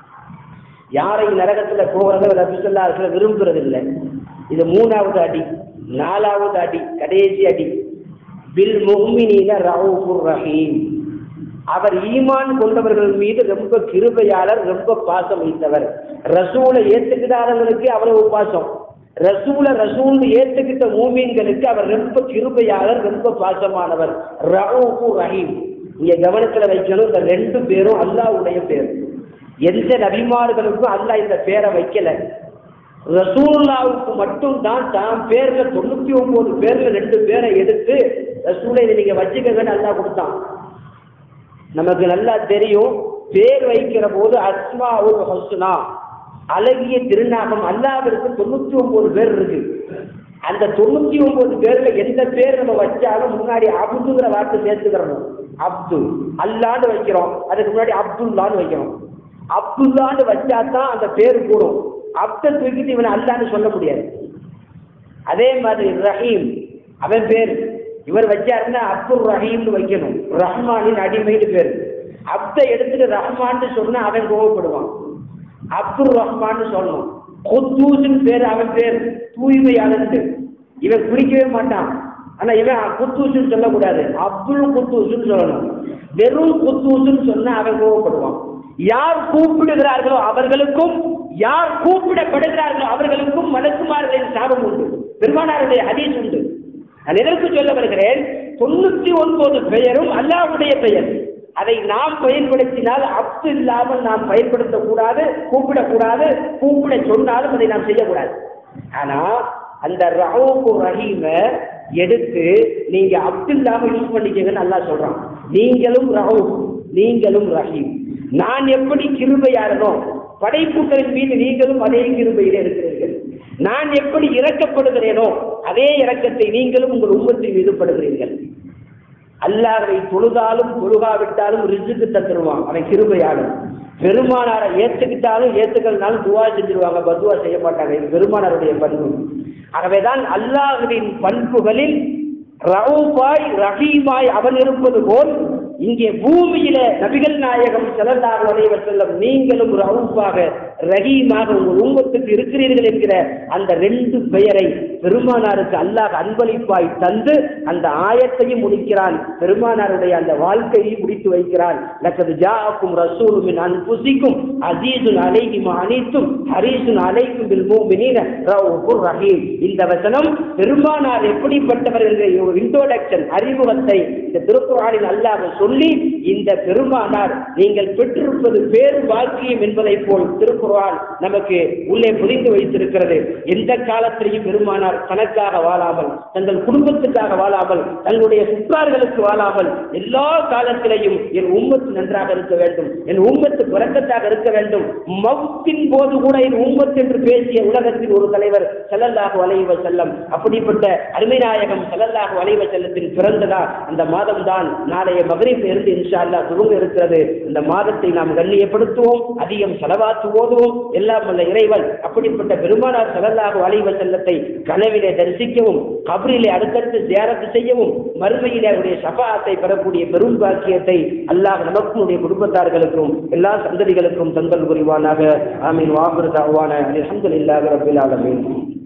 யாரை நரகத்துல போகிறத ரபிசல்லா விரும்புறது இல்லை இது மூணாவது அடி நாலாவது அடி கடைசி அடி பில் முஹ்மினீன ரவுஃபுர் ரஹீம் அவர் ஈமான் கொண்டவர்கள் மீது ரொம்ப கிருபையாளர் ரொம்ப பாசம் வைத்தவர் ரசூலை ஏத்துக்கிட்டாதவங்களுக்கு அவ்வளவு பாசம் ரசூல ரசூல் ஏத்துக்கிட்ட மூமீன்களுக்கு அவர் ரொம்ப கிருபையாளர் ரொம்ப பாசமானவர் ரவுஃபு ரஹீம் இங்க கவனத்துல வைக்கணும் இந்த ரெண்டு பேரும் அல்லாஹ்வுடைய பேர் எந்த நபிமார்களுக்கும் அல்லாஹ் இந்த பேரை வைக்கல ரசூல்லாவுக்கு மட்டும் தான் தான் பேர்ல தொண்ணூத்தி ஒன்பது பேர்ல ரெண்டு பேரை எடுத்து ரசூலை இதை நீங்க வச்சுக்கங்கன்னு அல்லாஹ் கொடுத்தான் நமக்கு நல்லா தெரியும் பேர் வைக்கிற போது அஸ்மா ஒரு ஹொசுனா அழகிய திருநாமம் அல்லாவிற்கு தொண்ணூத்தி ஒன்பது பேர் இருக்கு அந்த தொண்ணூத்தி ஒன்பது பேர்ல எந்த பேர் நம்ம வச்சாலும் முன்னாடி அப்துங்கிற வார்த்தை சேர்த்துக்கிறணும் அப்து அல்லான்னு வைக்கிறோம் அதுக்கு முன்னாடி அப்துல்லான்னு வைக்கிறோம் அப்துல்லான்னு வச்சா தான் அந்த பேர் கூடும் அப்தை தூக்கிட்டு இவனை அல்லான்னு சொல்ல முடியாது அதே மாதிரி ரஹீம் அவன் பேர் இவர் வச்சாருன்னா அப்துல் ரஹீம்னு வைக்கணும் ரஹ்மானின் அடிமைன்னு பேர் அப்தை எடுத்துட்டு ரஹ்மான்னு சொன்னா அவன் கோவப்படுவான் அப்துல் ரஹ்மான்னு சொல்லணும் குத்தூஸ்னு பேர் அவன் பேர் தூய்மையாளன்ட்டு இவன் குடிக்கவே மாட்டான் ஆனா இவன் குத்தூஸ்னு சொல்லக்கூடாது அப்துல் குத்தூஸ்னு சொல்லணும் வெறும் குத்தூஸ்னு சொன்னா அவன் கோவப்படுவான் யார் கூப்பிடுகிறார்களோ அவர்களுக்கும் யார் கூப்பிடப்படுகிறார்களோ அவர்களுக்கும் மலக்குமார்களின் சாபம் உண்டு பெருமானாருடைய ஹதீஸ் உண்டு நான் எதற்கு சொல்ல வருகிறேன் தொண்ணூத்தி ஒன்பது பெயரும் அல்லாஹ்வுடைய பெயர் அதை நாம் பயன்படுத்தினால் அப்து இல்லாமல் நாம் பயன்படுத்தக்கூடாது கூப்பிடக்கூடாது கூப்பிட சொன்னாலும் அதை நாம் செய்யக்கூடாது ஆனா அந்த ரவுப்பு ரஹீம எடுத்து நீங்க அப்து இல்லாம யூஸ் பண்ணிக்கங்கன்னு அல்லாஹ் சொல்றான் நீங்களும் ரவுப் நீங்களும் ரஹீம் நான் எப்படி கிருபையாளனோ படைப்புகளின் மீது நீங்களும் அதே கிருபையில் இருக்கிறீர்கள் நான் எப்படி இறக்கப்படுகிறேனோ அதே இரக்கத்தை நீங்களும் உங்கள் உம்மத்தின் மீது படுகிறீர்கள் அல்லாஹை தொழுதாலும் தொழுகாவிட்டாலும் ரிசுக்கு தந்துருவான் அவன் கிருபையாளன் பெருமானாரை ஏத்துக்கிட்டாலும் ஏத்துக்கலனாலும் துவா செஞ்சிருவாங்க பதுவா செய்ய மாட்டாங்க இது பெருமானாருடைய பண்பு ஆகவேதான் அல்லாஹுவின் பண்புகளில் ரவுபாய் ரஹீமாய் அவன் இருப்பது போல் இங்கே பூமியில நபிகள் நாயகம் செல்லல்லாஹு அலைஹி வஸல்லம் நீங்களும் ரவுஃபாக ரஹீமாக உங்கள் உம்மத்துக்கு இருக்கிறீர்கள் என்கிற அந்த ரெண்டு பெயரை பெருமானாருக்கு அல்லாஹ் அன்பளிப்பாய் தந்து அந்த ஆயத்தையும் முடிக்கிறான் பெருமானாருடைய அந்த வாழ்க்கையை முடித்து வைக்கிறான் லக்கது ஜாஅக்கும் ரசூலும் மின் அன்புசிக்கும் அசீசுன் அலைஹி அனைத்தும் ஹரீசுன் அலைக்கும் பில் மூமினீன ரவுஃபுர் ரஹீம் இந்த வசனம் பெருமானார் எப்படிப்பட்டவர் என்ற ஒரு இன்ட்ரோடக்ஷன் அறிமுகத்தை இந்த திருக்குறானில் அல்லாஹ் சொல்லி இந்த பெருமானார் நீங்கள் பெற்றிருப்பது பேரு பாக்கியம் என்பதை போல் திருக்குறான் நமக்கு உள்ளே புரிந்து வைத்திருக்கிறது எந்த காலத்திலையும் பெருமானார் தனக்காக வாழாமல் தங்கள் குடும்பத்துக்காக வாழாமல் தங்களுடைய சுற்றார்களுக்கு வாழாமல் எல்லா காலத்திலையும் என் உம்மத்து நன்றாக இருக்க வேண்டும் என் உம்மத்து பிறக்கத்தாக இருக்க வேண்டும் மவுத்தின் போது கூட என் உம்மத்து என்று பேசிய உலகத்தின் ஒரு தலைவர் செல்லல்லாஹு அலைவ செல்லம் அப்படிப்பட்ட அருமைநாயகம் செல்லல்லாஹு அலைவ செல்லத்தின் பிறந்ததா அந்த மாதம் தான் நாளைய மகரில் இருந்து இன்ஷா அல்லாஹ் துவங்க இருக்கிறது இந்த மாதத்தை நாம் கண்ணியப்படுத்துவோம் அதிகம் செலவாத்து ஓதுவோம் எல்லாம் வல்ல இறைவன் அப்படிப்பட்ட பெருமானார் செல்லல்லாஹு அலைவ செல்லத்தை கனவிலே தரிசிக்கவும் கபரிலே அடுத்தடுத்து தியானத்து செய்யவும் மறுமையிலே அவருடைய சபாத்தை பெறக்கூடிய பெரும் பாக்கியத்தை அல்லாஹ் நமக்கும் நம்முடைய குடும்பத்தார்களுக்கும் எல்லா சந்ததிகளுக்கும் தந்தல் புரிவானாக ஆமீன் வாபுர் தாவான அல்ஹம்துலில்லாஹி ரப்பில் ஆலமீன்